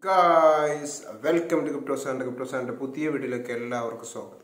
Guys welcome to crypto സാറിന്റെ crypto സാറിന്റെ പുതിയ വീഡിയോയിലേക്ക് എല്ലാവർക്കും സ്വാഗതം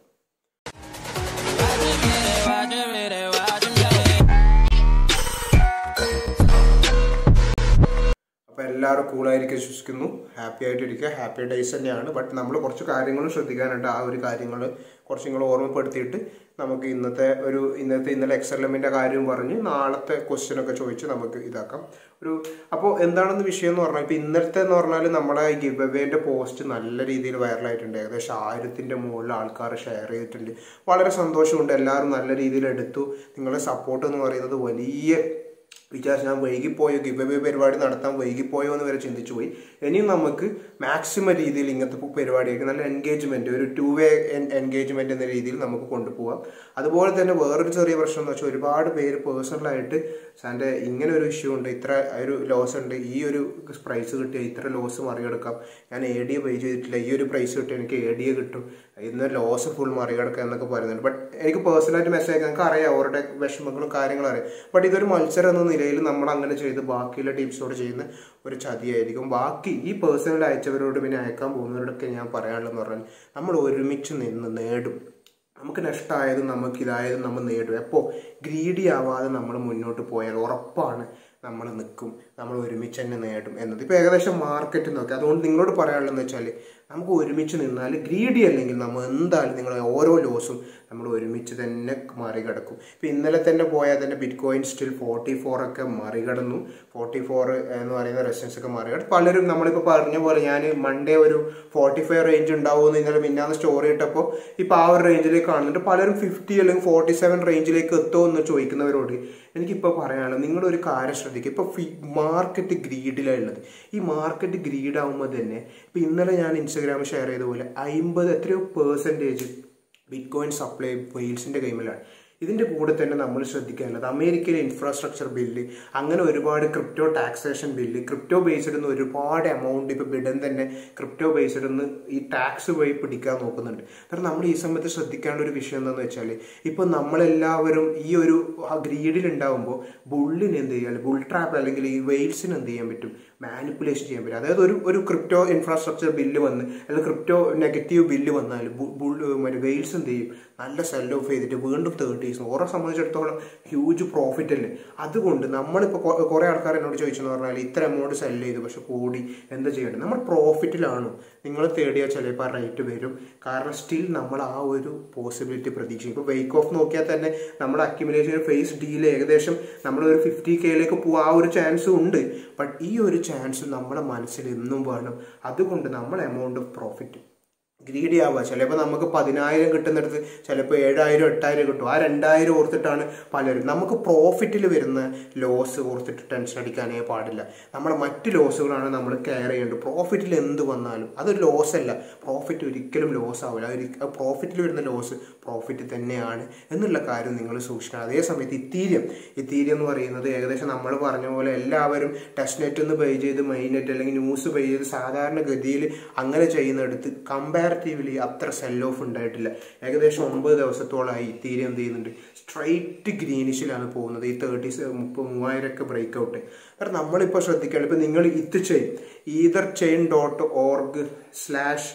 അപ്പോൾ എല്ലാവരും കൂളായിരിക്കും വിശ്വസിക്കുന്നു ഹാപ്പി ആയിട്ടിരിക്കുക ഹാപ്പി ഡേയ്സ് തന്നെയാണ് ബട്ട് നമ്മൾ കുറച്ച് കാര്യങ്ങൾ ശ്രദ്ധിക്കാനുണ്ട് ആ ഒരു കാര്യങ്ങൾ കുറച്ച് നിങ്ങൾ ഓർമ്മപ്പെടുത്തിയിട്ട് നമുക്ക് ഇന്നത്തെ ഒരു ഇന്നത്തെ ഇന്നലെ എക്സർലമിൻ്റെ കാര്യം പറഞ്ഞ് നാളത്തെ ക്വസ്റ്റ്യൻ ഒക്കെ ചോദിച്ച് നമുക്ക് ഇതാക്കാം ഒരു അപ്പോൾ എന്താണെന്ന് വിഷയം എന്ന് പറഞ്ഞാൽ ഇപ്പോൾ ഇന്നലത്തെ എന്ന് പറഞ്ഞാൽ നമ്മുടെ ഗിവ് അവേൻ്റെ പോസ്റ്റ് നല്ല രീതിയിൽ വൈറലായിട്ടുണ്ട് ഏകദേശം ആയിരത്തിൻ്റെ മുകളിൽ ആൾക്കാർ ഷെയർ ചെയ്തിട്ടുണ്ട് വളരെ സന്തോഷമുണ്ട് എല്ലാവരും നല്ല രീതിയിൽ എടുത്തു നിങ്ങളുടെ സപ്പോർട്ട് എന്ന് പറയുന്നത് വലിയ വിചാരിച്ച് ഞാൻ വൈകിപ്പോയോ ഗിവ് അവേ പരിപാടി നടത്താൻ വൈകിപ്പോയോ എന്ന് വരെ ചിന്തിച്ചു പോയി ഇനിയും നമുക്ക് മാക്സിമം രീതിയിൽ ഇങ്ങനത്തെ പരിപാടിയൊക്കെ നല്ല എൻഗേജ്മെന്റ് ഒരു ടു വേ എൻഗേജ്മെന്റ് എന്ന രീതിയിൽ നമുക്ക് കൊണ്ടുപോകാം അതുപോലെ തന്നെ വേറൊരു ചെറിയ പ്രശ്നം എന്ന് വെച്ചാൽ ഒരുപാട് പേര് പേഴ്സണലായിട്ട് സാറിൻ്റെ ഇങ്ങനെ ഒരു ഇഷ്യൂ ഉണ്ട് ഇത്ര ഒരു ലോസ് ഉണ്ട് ഈ ഒരു പ്രൈസ് കിട്ടിയ ഇത്ര ലോസ് മറികടക്കാം ഞാൻ എ ഡി എ പേ ചെയ്തിട്ടില്ല ഈ ഒരു പ്രൈസ് കിട്ടിയ എനിക്ക് എ ഡി എ കിട്ടും ഇന്ന് ലോസ് ഫുൾ മറികടക്കാം എന്നൊക്കെ പറയുന്നുണ്ട് ബട്ട് എനിക്ക് പേഴ്സണലായിട്ട് മെസ്സേജ് അയക്കാൻ എനിക്ക് അറിയാം അവരുടെ വിഷമങ്ങളും കാര്യങ്ങളും അറിയാം ബട്ട് ഇതൊരു മത്സരം എന്ന നിലയിൽ നമ്മൾ അങ്ങനെ ചെയ്ത് ബാക്കിയുള്ള ടീംസോട് ചെയ്യുന്ന ഒരു ചതിയായിരിക്കും ബാക്കി ഈ പേഴ്സണൽ അയച്ചവരോട് പിന്നെ അയക്കാൻ പോകുന്നവരോടൊക്കെ ഞാൻ പറയാനുള്ളതെന്ന് പറഞ്ഞാൽ നമ്മൾ ഒരുമിച്ച് നിന്ന് നേടും നമുക്ക് നഷ്ടമായതും നമുക്ക് ഇതായതും നമ്മൾ നേടും എപ്പോൾ ഗ്രീഡി ആവാതെ നമ്മൾ മുന്നോട്ട് പോയാൽ ഉറപ്പാണ് നമ്മൾ നിൽക്കും നമ്മൾ ഒരുമിച്ച് തന്നെ നേടും എന്നത് ഇപ്പോൾ ഏകദേശം മാർക്കറ്റ് നോക്കി അതുകൊണ്ട് നിങ്ങളോട് പറയാനുള്ളതെന്ന് വെച്ചാൽ നമുക്ക് ഒരുമിച്ച് നിന്നാൽ ഗ്രീഡി അല്ലെങ്കിൽ നമ്മൾ എന്തായാലും നിങ്ങൾ ഓരോ ലോസും നമ്മൾ ഒരുമിച്ച് തന്നെ മറികടക്കും ഇപ്പം ഇന്നലെ തന്നെ പോയാൽ തന്നെ bitcoin still forty four ഒക്കെ മറികടന്നു ഫോർട്ടി ഫോർ എന്ന് പറയുന്ന റെസിസ്റ്റൻസ് ഒക്കെ മറികടന്നു പലരും നമ്മളിപ്പോൾ പറഞ്ഞ പോലെ ഞാൻ മൺഡേ ഒരു ഫോർട്ടി ഫൈവ് റേഞ്ച് ഉണ്ടാവുമെന്ന് ഇന്നലെ മിന്നാന്ന് സ്റ്റോറി ഇട്ടപ്പോൾ ഇപ്പോൾ ആ ഒരു റേഞ്ചിലേക്ക് കാണുന്നുണ്ട് പലരും ഫിഫ്റ്റി അല്ലെങ്കിൽ ഫോർട്ടി സെവൻ റേഞ്ചിലേക്ക് എത്തുമോ എന്ന് ചോദിക്കുന്നവരോട് എനിക്കിപ്പോൾ പറയാനുള്ളത് നിങ്ങളൊരു കാര്യം ശ്രദ്ധിക്കുക ഇപ്പോൾ ഫി മാർക്കറ്റ് ഗ്രീഡിലുള്ളത് ഈ മാർക്കറ്റ് ഗ്രീഡ് ആകുമ്പോൾ തന്നെ ഇപ്പോൾ ഇന്നലെ ഞാൻ ഇൻസ്റ്റാഗ്രാമിൽ ഷെയർ ചെയ്ത പോലെ അമ്പത് എത്രയോ പേഴ്സൻറ്റേജ് ബിറ്റ് കോയിൻ സപ്ലൈ വെയിൽസിൻ്റെ കൈമിലാണ് ഇതിൻ്റെ കൂടെ തന്നെ നമ്മൾ ശ്രദ്ധിക്കാനുള്ളത് അമേരിക്കയിലെ ഇൻഫ്രാസ്ട്രക്ചർ ബില്ല് അങ്ങനെ ഒരുപാട് crypto taxation bill crypto based നിന്ന് ഒരുപാട് എമൗണ്ട് ഇപ്പോൾ ബിഡൻ തന്നെ ക്രിപ്റ്റോ ബേസ്ഡ് നിന്ന് ഈ ടാക്സ് വഴി പിടിക്കാൻ നോക്കുന്നുണ്ട് കാരണം നമ്മൾ ഈ സമയത്ത് ശ്രദ്ധിക്കേണ്ട ഒരു വിഷയം എന്താണെന്ന് വെച്ചാൽ ഇപ്പോൾ നമ്മളെല്ലാവരും ഈ ഒരു ഗ്രീഡിൽ ഉണ്ടാകുമ്പോൾ ബുള്ളിന് എന്ത് ചെയ്യാൻ ബുൾ ട്രാപ്പ് അല്ലെങ്കിൽ ഈ വെയിൽസിന് എന്ത് ചെയ്യാൻ പറ്റും മാനിപ്പുലേഷൻ ചെയ്യാൻ പറ്റും അതായത് ഒരു ഒരു ക്രിപ്റ്റോ ഇൻഫ്രാസ്ട്രക്ചർ ബില്ല് വന്ന് അല്ലെങ്കിൽ ക്രിപ്റ്റോ നെഗറ്റീവ് ബില്ല് വന്നാൽ മറ്റേ വെയിൽസ് എന്ത് ചെയ്യും നല്ല സെൽ ഓഫ് ചെയ്തിട്ട് വീണ്ടും തേർട്ടീസ് ഓരോ സംബന്ധിച്ചിടത്തോളം ഹ്യൂജ് പ്രോഫിറ്റ് അല്ലേ അതുകൊണ്ട് നമ്മളിപ്പോൾ കുറേ ആൾക്കാർ എന്നോട് ചോദിച്ചെന്ന് പറഞ്ഞാൽ ഇത്ര എമൗണ്ട് സെൽ ചെയ്തു പക്ഷെ കൂടി എന്താ ചെയ്യേണ്ടത് നമ്മൾ പ്രോഫിറ്റിലാണോ നിങ്ങൾ തേടിയാൽ ചിലപ്പോൾ ആ റേറ്റ് വരും കാരണം സ്റ്റിൽ നമ്മൾ ആ ഒരു പോസിബിലിറ്റി പ്രതീക്ഷിക്കും ഇപ്പോൾ വെയ്ക്ക് ഓഫ് നോക്കിയാൽ തന്നെ നമ്മുടെ അക്യുമുലേഷൻ ഫേസ് ഡീൽ ഏകദേശം നമ്മളൊരു ഫിഫ്റ്റി കെയിലേക്ക് പോകാൻ ആ ഒരു ചാൻസും ഉണ്ട് ബട്ട് ഈ ഒരു ചാൻസ് നമ്മുടെ മനസ്സിൽ എന്നും വേണം അതുകൊണ്ട് നമ്മൾ എമൗണ്ട് ഓഫ് പ്രോഫിറ്റ് ഗ്രീഡി ആവുക ചിലപ്പോൾ നമുക്ക് പതിനായിരം കിട്ടുന്നിടത്ത് ചിലപ്പോൾ ഏഴായിരം എട്ടായിരം കിട്ടും ആ രണ്ടായിരം ഓർത്തിട്ടാണ് പലരും നമുക്ക് പ്രോഫിറ്റിൽ വരുന്ന ലോസ് ഓർത്തിട്ട് ടെൻഷൻ അടിക്കാനേ പാടില്ല നമ്മുടെ മറ്റ് ലോസുകളാണ് നമ്മൾ കെയർ ചെയ്യേണ്ടത് പ്രോഫിറ്റിൽ എന്ത് വന്നാലും അതൊരു ലോസ് അല്ല പ്രോഫിറ്റ് ഒരിക്കലും ലോസ് ആവില്ല പ്രോഫിറ്റിൽ വരുന്ന ലോസ് പ്രോഫിറ്റ് തന്നെയാണ് എന്നുള്ള കാര്യം നിങ്ങൾ സൂക്ഷിക്കണം അതേ സമയത്ത് ഇത്തീരിയം ഇത്തീരിയം എന്ന് പറയുന്നത് ഏകദേശം നമ്മൾ പറഞ്ഞ പോലെ എല്ലാവരും ടെസ്റ്റ് നെറ്റ് ഒന്ന് പേ ചെയ്ത് മെയിൻ നെറ്റ് അല്ലെങ്കിൽ ന്യൂസ് പേ ചെയ്ത് സാധാരണ ഗതിയിൽ അങ്ങനെ ചെയ്യുന്നിടത്ത് കമ്പയർ കമ്പാരിറ്റീവ്ലി അത്ര സെൽ ഓഫ് ഉണ്ടായിട്ടില്ല ഏകദേശം ഒമ്പത് ദിവസത്തോളമായി ഇത്തീരി എന്ത് ചെയ്യുന്നുണ്ട് സ്ട്രൈറ്റ് ഗ്രീനിഷിലാണ് പോകുന്നത് ഈ തേർട്ടി മുപ്പത് മൂവായിരമൊക്കെ ബ്രേക്ക് ഔട്ട് കാരണം നമ്മളിപ്പോൾ ശ്രദ്ധിക്കുകയാണ് ഇപ്പം നിങ്ങൾ ഇത് chain ether chain dot org slash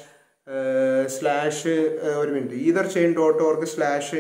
slash ഒരു minute ether chain dot org slash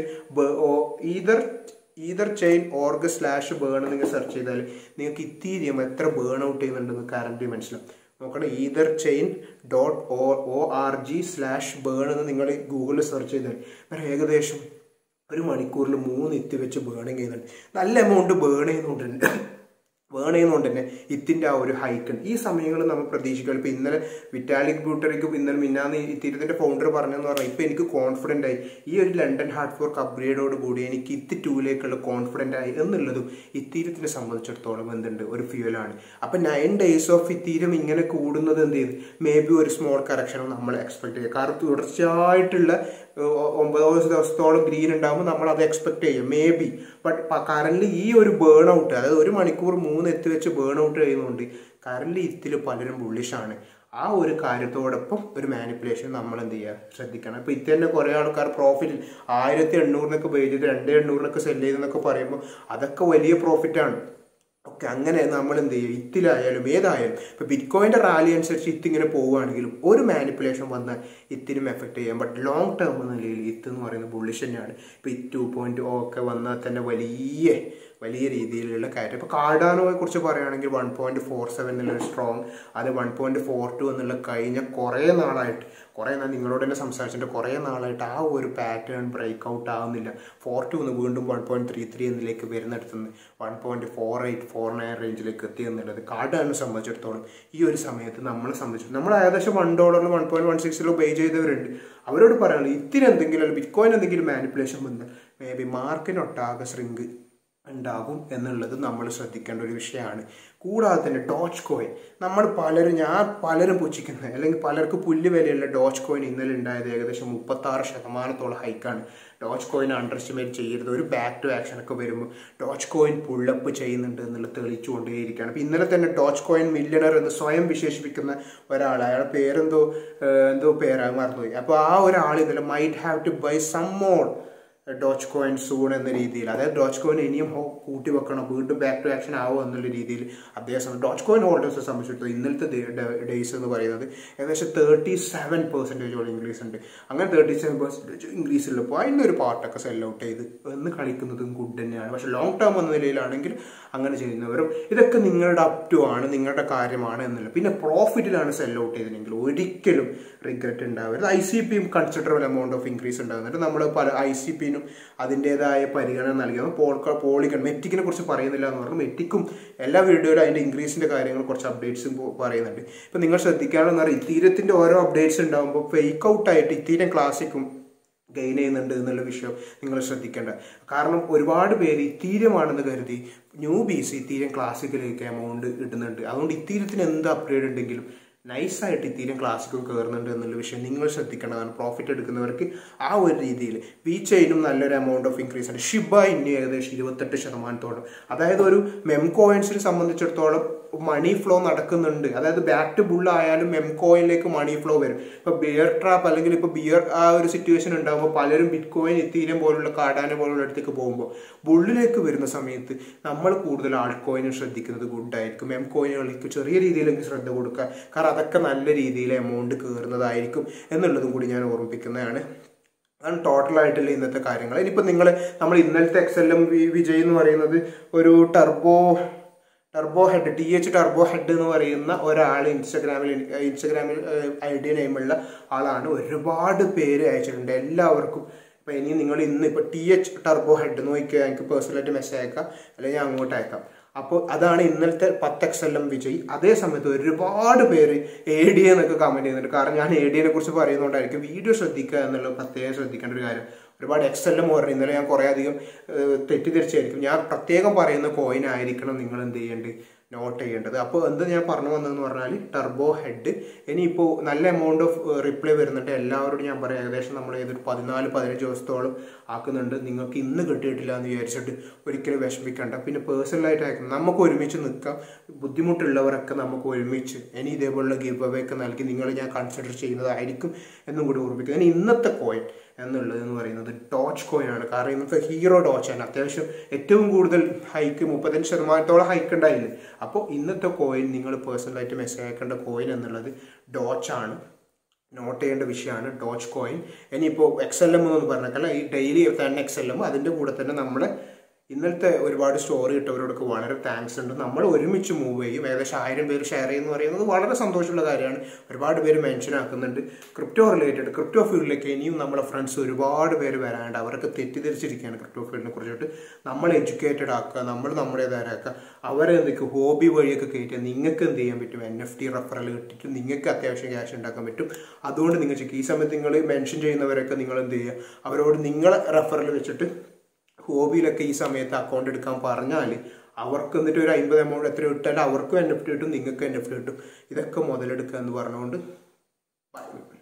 ether ether chain org slash burn നിങ്ങൾ സെർച്ച് ചെയ്താൽ നിങ്ങൾക്ക് ഇത്തീരിയം എത്ര ബേൺ ഔട്ട് ചെയ്യുന്നുണ്ടെന്ന് കറന്റ് മനസ്സിലാവും നോക്കണം ether chain dot O O R G slash burn എന്ന് നിങ്ങൾ ഗൂഗിളിൽ സെർച്ച് ചെയ്താൽ വേറെ ഏകദേശം ഒരു മണിക്കൂറിൽ മൂന്ന് ഇത്തി വെച്ച് ബേണിങ് ചെയ്യുന്നുണ്ട് നല്ല എമൗണ്ട് ബേൺ ചെയ്യുന്നുണ്ട് ബേൺ ചെയ്യുന്നതുകൊണ്ട് തന്നെ ഇത്തിൻ്റെ ആ ഒരു ഹൈക്ക് ഉണ്ട് ഈ സമയങ്ങളിൽ നമ്മൾ പ്രതീക്ഷിക്കുക ഇപ്പോൾ ഇന്നലെ വിറ്റാലിക് ബ്യൂട്ടറിക്ക് ഇന്നലെ മിന്നാന്ന് ഇത്തിരത്തിൻ്റെ ഫൗണ്ടർ പറഞ്ഞെന്ന് പറഞ്ഞാൽ ഇപ്പോൾ എനിക്ക് കോൺഫിഡൻ്റ് ആയി ഈ ഒരു ലണ്ടൻ ഹാർഡ് ഫോർക്ക് അപ്ഗ്രേഡോട് കൂടി എനിക്ക് ഇത്തി ടൂലേക്കുള്ള കോൺഫിഡൻ്റ് ആയി എന്നുള്ളതും ഇത്തീരത്തിനെ സംബന്ധിച്ചിടത്തോളം എന്തുണ്ട് ഒരു ഫ്യൂലാണ് അപ്പം നയൻ ഡേയ്സ് ഓഫ് ഇത്തീരം ഇങ്ങനെ കൂടുന്നത് എന്ത് ചെയ്ത് മേ ബി ഒരു സ്മോൾ കറക്ഷനും നമ്മൾ എക്സ്പെക്ട് ചെയ്യുക കാരണം തുടർച്ചയായിട്ടുള്ള ഒമ്പതോ ദിവസത്തോളം ഗ്രീൻ ഉണ്ടാകുമ്പോൾ നമ്മൾ അത് എക്സ്പെക്ട് ചെയ്യും മേ ബി ബട്ട് കറന്റ് ഈ ഒരു ബേൺ ഔട്ട് അതായത് ഒരു മണിക്കൂർ മൂന്ന് എത്തി വെച്ച് ബേൺ ഔട്ട് ചെയ്യുന്നുണ്ട് കറന്റ് ഇതിൽ പലരും ബുള്ളിഷാണ് ആ ഒരു കാര്യത്തോടൊപ്പം ഒരു മാനിപ്പുലേഷൻ നമ്മൾ എന്ത് ചെയ്യുക ശ്രദ്ധിക്കണം ഇപ്പൊ ഇത് തന്നെ കുറെ ആൾക്കാർ പ്രോഫിറ്റ് ആയിരത്തി എണ്ണൂറിനൊക്കെ പേ ചെയ്ത് രണ്ട് എണ്ണൂറിനൊക്കെ സെല് ചെയ്തെന്നൊക്കെ പറയുമ്പോൾ അതൊക്കെ വലിയ പ്രോഫിറ്റാണ് ഓക്കെ അങ്ങനെ നമ്മൾ എന്ത് ചെയ്യും ഇത്തിലായാലും ഏതായാലും ഇപ്പോൾ ബിറ്റ്കോയിൻ്റെ റാലി അനുസരിച്ച് ഇത്ത് ഇങ്ങനെ പോവുകയാണെങ്കിലും ഒരു മാനിപ്പുലേഷൻ വന്നാൽ ഇത്തിനും എഫക്ട് ചെയ്യാം ബട്ട് ലോങ് ടേം എന്ന നിലയിൽ ഇത്ത് എന്ന് പറയുന്നത് ബുള്ളിഷ് തന്നെയാണ് ഇപ്പോൾ ഈ ടു പോയിന്റ് ഒക്കെ വന്നാൽ തന്നെ വലിയ വലിയ രീതിയിലുള്ള കാര്യം ഇപ്പോൾ കാർഡാനോയെ കുറിച്ച് പറയുകയാണെങ്കിൽ വൺ പോയിന്റ് ഫോർ സെവൻ എന്നുള്ള സ്ട്രോങ് അത് വൺ പോയിന്റ് ഫോർ ടു എന്നുള്ള കഴിഞ്ഞ കുറേ നാളായിട്ട് കുറേ നാൾ നിങ്ങളോട് തന്നെ സംസാരിച്ചിട്ട് കുറേ നാളായിട്ട് ആ ഒരു പാറ്റേൺ ബ്രേക്ക് ഔട്ട് ആവുന്നില്ല ഫോർ ടു എന്ന് വീണ്ടും വൺ പോയിന്റ് ത്രീ ത്രീ എന്നിലേക്ക് വരുന്നിടത്ത് നിന്ന് one point four eight four nine റേഞ്ചിലേക്ക് എത്തി എന്നുള്ളത് കാർഡാനെ സംബന്ധിച്ചിടത്തോളം ഈ ഒരു സമയത്ത് നമ്മളെ സംബന്ധിച്ചിടത്തോളം നമ്മൾ ഏകദേശം വൺ ഡോളറിൽ വൺ പോയിന്റ് വൺ സിക്സിലോ പേ ചെയ്തവരുണ്ട് അവരോട് പറയാനുള്ളത് ഇത്തിരി എന്തെങ്കിലും ബിറ്റ് കോയിൻ എന്തെങ്കിലും മാനിപ്പുലേഷൻ വന്നാൽ മേ ബി മാർക്കിനൊട്ടാകെ ശ്രിങ്ക് ഉണ്ടാകും എന്നുള്ളത് നമ്മൾ ശ്രദ്ധിക്കേണ്ട ഒരു വിഷയമാണ് കൂടാതെ തന്നെ ഡോച്ച് കോയിൻ നമ്മൾ പലരും ഞാൻ പലരും പുച്ഛിക്കുന്നത് അല്ലെങ്കിൽ പലർക്ക് പുല്ല് വിലയുള്ള ഡോച്ച് കോയിൻ ഇന്നലെ ഉണ്ടായത് ഏകദേശം മുപ്പത്തി ആറ് ശതമാനത്തോളം ഹൈക്കാണ് ഡോച്ച് കോയിൻ അണ്ടർ എസ്റ്റിമേറ്റ് ചെയ്യരുത് ഒരു ബാക്ക് ടു ആക്ഷൻ ഒക്കെ വരുമ്പോൾ ഡോച്ച് കോയിൻ പുള്ളപ്പ് ചെയ്യുന്നുണ്ട് എന്നുള്ളത് തെളിയിച്ചുകൊണ്ടേയിരിക്കുകയാണ് അപ്പോൾ ഇന്നലെ തന്നെ ഡോച്ച് കോയിൻ മില്യണർ എന്ന് സ്വയം വിശേഷിപ്പിക്കുന്ന ഒരാൾ അയാളുടെ പേരെന്തോ ഏഹ്, എന്തോ പേരാണ് മറന്നുപോയി അപ്പോൾ ആ ഒരാൾ ഇന്നലെ might have to buy some more Dogecoin soon എന്ന രീതിയിൽ അതായത് ഡോച്ച് കോയിൻ ഇനിയും ഹോ- കൂട്ടി വെക്കണം വീണ്ടും ബാക്ക് ടു ആക്ഷൻ ആവും എന്നുള്ള രീതിയിൽ അദ്ദേഹം ഡോച്ച് കോയിൻ ഹോൾഡേഴ്സ് സംബന്ധിച്ചിടത്തോളം ഇന്നലത്തെ ഡേയ്സ് എന്ന് പറയുന്നത് ഏകദേശം തേർട്ടി സെവൻ പെർസെൻറ്റേജോളം ഇൻക്രീസ് ഉണ്ട് അങ്ങനെ തേർട്ടി സെവൻ പെർസെൻറ്റേജ് ഇൻക്രീസ് ഉള്ളപ്പോൾ അതിനൊരു പാർട്ടൊക്കെ സെൽ ഔട്ട് ചെയ്ത് എന്ന് കളിക്കുന്നതും ഗുഡ് തന്നെയാണ് പക്ഷെ ലോങ് ടേം എന്ന നിലയിലാണെങ്കിൽ അങ്ങനെ ചെയ്യുന്നവരും ഇതൊക്കെ നിങ്ങളുടെ അപ് ടു ആണ് നിങ്ങളുടെ കാര്യമാണ് എന്നല്ല പിന്നെ പ്രോഫിറ്റിലാണ് സെൽ ഔട്ട് ചെയ്തതെങ്കിൽ ഒരിക്കലും റിഗ്രറ്റ് ഉണ്ടാവരുത് ഐ സി പിയും കൺസിഡറബിൾ എമൗണ്ട് ഓഫ് ഇൻക്രീസ് ഉണ്ടാകുന്നുണ്ട് നമ്മൾ പല ഐ സി പിനും അതിൻ്റെതായ പരിഗണന നൽകിയത് പോൾ പോളിക്കൺ മെറ്റിക്കിനെ കുറിച്ച് പറയുന്നില്ല എന്ന് പറഞ്ഞു മെറ്റിക്കും എല്ലാ വീഡിയോയിലും അതിൻ്റെ ഇൻക്രീസിൻ്റെ കാര്യങ്ങൾ കുറച്ച് അപ്ഡേറ്റ്സും പറയുന്നുണ്ട് ഇപ്പം നിങ്ങൾ ശ്രദ്ധിക്കാണെന്ന് പറഞ്ഞാൽ ഇത്തീരത്തിൻ്റെ ഓരോ അപ്ഡേറ്റ്സ് ഉണ്ടാകുമ്പോൾ ഫേക്ക് ഔട്ടായിട്ട് ഇത്തീരം ക്ലാസിക്കും ഗെയിൻ ചെയ്യുന്നുണ്ട് എന്നുള്ള വിഷയം നിങ്ങൾ ശ്രദ്ധിക്കേണ്ട കാരണം ഒരുപാട് പേര് ഇത്തീരമാണെന്ന് കരുതി ന്യൂ ബീസ് ഇത്തീരം ക്ലാസിക്കിലേക്ക് എമൗണ്ട് ഇടുന്നുണ്ട് അതുകൊണ്ട് ഇത്തീരത്തിന് എന്ത് അപ്ഗ്രേഡ് ഉണ്ടെങ്കിലും നൈസായിട്ട് ഇത്തീരം ക്ലാസിക്കും കയറുന്നുണ്ട് എന്നുള്ള വിഷയം നിങ്ങൾ ശ്രദ്ധിക്കേണ്ടതാണ് പ്രോഫിറ്റ് എടുക്കുന്നവർക്ക് ആ ഒരു രീതിയിൽ വി ചെയിനും നല്ലൊരു എമൗണ്ട് ഓഫ് ഇൻക്രീസ് ഉണ്ട് ഷിബ ഇനി ഏകദേശം ഇരുപത്തെട്ട് ശതമാനത്തോളം അതായത് ഒരു മെം കോയിൻസിനെ സംബന്ധിച്ചിടത്തോളം മണി ഫ്ലോ നടക്കുന്നുണ്ട് അതായത് ബാക്ക് ടു ബുൾ ആയാലും മെം കോയിനിലേക്ക് മണി ഫ്ലോ വരും ഇപ്പൊ ബിയർ ട്രാപ്പ് അല്ലെങ്കിൽ ഇപ്പൊ ബിയർ ആ ഒരു സിറ്റുവേഷൻ ഉണ്ടാകുമ്പോൾ പലരും ബിറ്റ് കോയിൻ ഇത്തീരം പോലുള്ള കാടാന പോലുള്ള അടുത്തേക്ക് പോകുമ്പോൾ ബുള്ളിലേക്ക് വരുന്ന സമയത്ത് നമ്മൾ കൂടുതൽ ആൾട്ട് കോയിനെ ശ്രദ്ധിക്കുന്നത് ഗുഡായിരിക്കും എം കോയിനുകളിലേക്ക് ചെറിയ രീതിയിലേക്ക് ശ്രദ്ധ കൊടുക്കുക കാരണം അതൊക്കെ നല്ല രീതിയിൽ എമൗണ്ട് കയറുന്നതായിരിക്കും എന്നുള്ളതും കൂടി ഞാൻ ഓർമ്മിപ്പിക്കുന്നതാണ് അതാണ് ടോട്ടലായിട്ടുള്ള ഇന്നത്തെ കാര്യങ്ങൾ ഇനിയിപ്പോൾ നിങ്ങൾ നമ്മൾ ഇന്നലത്തെ എക്സെല്ലും വിജയ് എന്ന് പറയുന്നത് ഒരു turbo turbo head T H turbo head എന്ന് പറയുന്ന ഒരാൾ ഇൻസ്റ്റഗ്രാമിൽ ഇൻസ്റ്റഗ്രാമിൽ ഐ ഡി നെയിമുള്ള ആളാണ് ഒരുപാട് പേര് അയച്ചിട്ടുണ്ട് എല്ലാവർക്കും ഇപ്പൊ ഇനി നിങ്ങൾ ഇന്ന് ഇപ്പൊ ടി എച്ച് ടർബോ ഹെഡ് നോക്കിയാൽ എനിക്ക് പേഴ്സണലായിട്ട് മെസ്സേജ് അയക്കാം അല്ലെങ്കിൽ ഞാൻ അങ്ങോട്ട് അയക്കാം അപ്പോൾ അതാണ് ഇന്നലത്തെ പത്ത് എക്സ് എൽ എം വിജയ് അതേ സമയത്ത് ഒരുപാട് പേര് എ ഡി എന്നൊക്കെ കമന്റ് ചെയ്യുന്നുണ്ട് കാരണം ഞാൻ എ ഡിയെ കുറിച്ച് പറയുന്നതുകൊണ്ടായിരിക്കും വീഡിയോ ശ്രദ്ധിക്കുക എന്നുള്ളത് പ്രത്യേകം ശ്രദ്ധിക്കേണ്ട ഒരു കാര്യം ഒരുപാട് എക്സ് എൽ എം പറഞ്ഞു ഇന്നലെ ഞാൻ കുറേ അധികം ഏഹ്, തെറ്റിദ്ധരിച്ചായിരിക്കും ഞാൻ പ്രത്യേകം പറയുന്ന കോയിൻ ആയിരിക്കണം നിങ്ങൾ എന്ത് ചെയ്യേണ്ടത് നോട്ട് ചെയ്യേണ്ടത് അപ്പോൾ എന്ത് ഞാൻ പറഞ്ഞു വന്നതെന്ന് പറഞ്ഞാൽ ടർബോ ഹെഡ് ഇനിയിപ്പോൾ നല്ല എമൗണ്ട് ഓഫ് റിപ്ലൈ വരുന്നുണ്ട് എല്ലാവരോടും ഞാൻ പറയാം ഏകദേശം നമ്മൾ ഏതൊരു പതിനാല് പതിനഞ്ച് ദിവസത്തോളം ആക്കുന്നുണ്ട് നിങ്ങൾക്ക് ഇന്ന് കിട്ടിയിട്ടില്ല എന്ന് വിചാരിച്ചിട്ട് ഒരിക്കലും വിഷമിക്കണ്ട പിന്നെ പേഴ്സണലായിട്ട് അയക്കണം നമുക്ക് ഒരുമിച്ച് നിൽക്കാം ബുദ്ധിമുട്ടുള്ളവരൊക്കെ നമുക്ക് ഒരുമിച്ച് ഇനി ഇതേപോലുള്ള ഗിവ് അവേ ഒക്കെ നൽകി നിങ്ങൾ ഞാൻ കൺസിഡർ ചെയ്യുന്നതായിരിക്കും എന്നും കൂടി ഓർമ്മിക്കുക ഇനി ഇന്നത്തെ കോയിൻ എന്നുള്ളത് എന്ന് പറയുന്നത് ഡോച്ച് കോയിൻ ആണ് കാരണം ഇന്നത്തെ ഹീറോ ഡോച്ച് ആണ് അത്യാവശ്യം ഏറ്റവും കൂടുതൽ ഹൈക്ക് മുപ്പത്തഞ്ച് ശതമാനത്തോളം ഹൈക്ക് ഉണ്ടായില്ലേ അപ്പോൾ ഇന്നത്തെ കോയിൻ നിങ്ങൾ പേഴ്സണലായിട്ട് മെസ്സേജ് അയക്കേണ്ട കോയിൻ എന്നുള്ളത് ഡോച്ച് ആണ് നോട്ട് ചെയ്യേണ്ട വിഷയമാണ് ഡോച്ച് കോയിൻ ഇനിയിപ്പോൾ എക്സ് എൽ എം എന്നൊന്നും പറഞ്ഞേക്കല്ല ഈ ഡെയിലി തന്നെ എക്സ് എൽ എം അതിൻ്റെ കൂടെ തന്നെ നമ്മുടെ ഇന്നലത്തെ ഒരുപാട് സ്റ്റോറി ഇട്ടവരോടൊക്കെ വളരെ താങ്ക്സ് ഉണ്ട് നമ്മൾ ഒരുമിച്ച് മൂവ് ചെയ്യും ഏകദേശം ആയിരം പേര് ഷെയർ ചെയ്യുന്നു പറയുന്നത് വളരെ സന്തോഷമുള്ള കാര്യമാണ് ഒരുപാട് പേര് മെൻഷൻ ആക്കുന്നുണ്ട് ക്രിപ്റ്റോ റിലേറ്റഡ് ക്രിപ്റ്റോ ഫീൽഡിലേക്ക് ഇനിയും നമ്മളെ ഫ്രണ്ട്സ് ഒരുപാട് പേര് വരാണ്ട് അവരൊക്കെ തെറ്റിദ്ധരിച്ചിരിക്കുകയാണ് ക്രിപ്റ്റോ ഫീൽഡിനെ കുറിച്ചിട്ട് നമ്മൾ എഡ്യൂക്കേറ്റഡ് ആക്കുക നമ്മൾ നമ്മുടേതാരാക്കുക അവരെ എന്തൊക്കെ ഹോബി വഴിയൊക്കെ കയറ്റുക നിങ്ങൾക്ക് എന്ത് ചെയ്യാൻ പറ്റും എൻ എഫ് ടി റെഫറൽ കിട്ടിയിട്ട് നിങ്ങൾക്ക് അത്യാവശ്യം ക്യാഷ് ഉണ്ടാക്കാൻ പറ്റും അതുകൊണ്ട് നിങ്ങൾ ചെയ്യും. ഈ സമയത്ത് നിങ്ങൾ മെൻഷൻ ചെയ്യുന്നവരൊക്കെ നിങ്ങൾ എന്ത് ചെയ്യുക അവരോട് നിങ്ങളെ റെഫറൽ വെച്ചിട്ട് ഹോബിയിലൊക്കെ ഈ സമയത്ത് അക്കൗണ്ട് എടുക്കാൻ പറഞ്ഞാൽ അവർക്ക് എന്നിട്ട് ഒരു അമ്പത് എമൗണ്ട് എത്ര ഇട്ടാൽ അവർക്കും എൻ എഫ് ടി കിട്ടും നിങ്ങൾക്ക് എൻ എഫ് ടി കിട്ടും ഇതൊക്കെ മുതലെടുക്കുക എന്ന് പറഞ്ഞുകൊണ്ട് ബൈ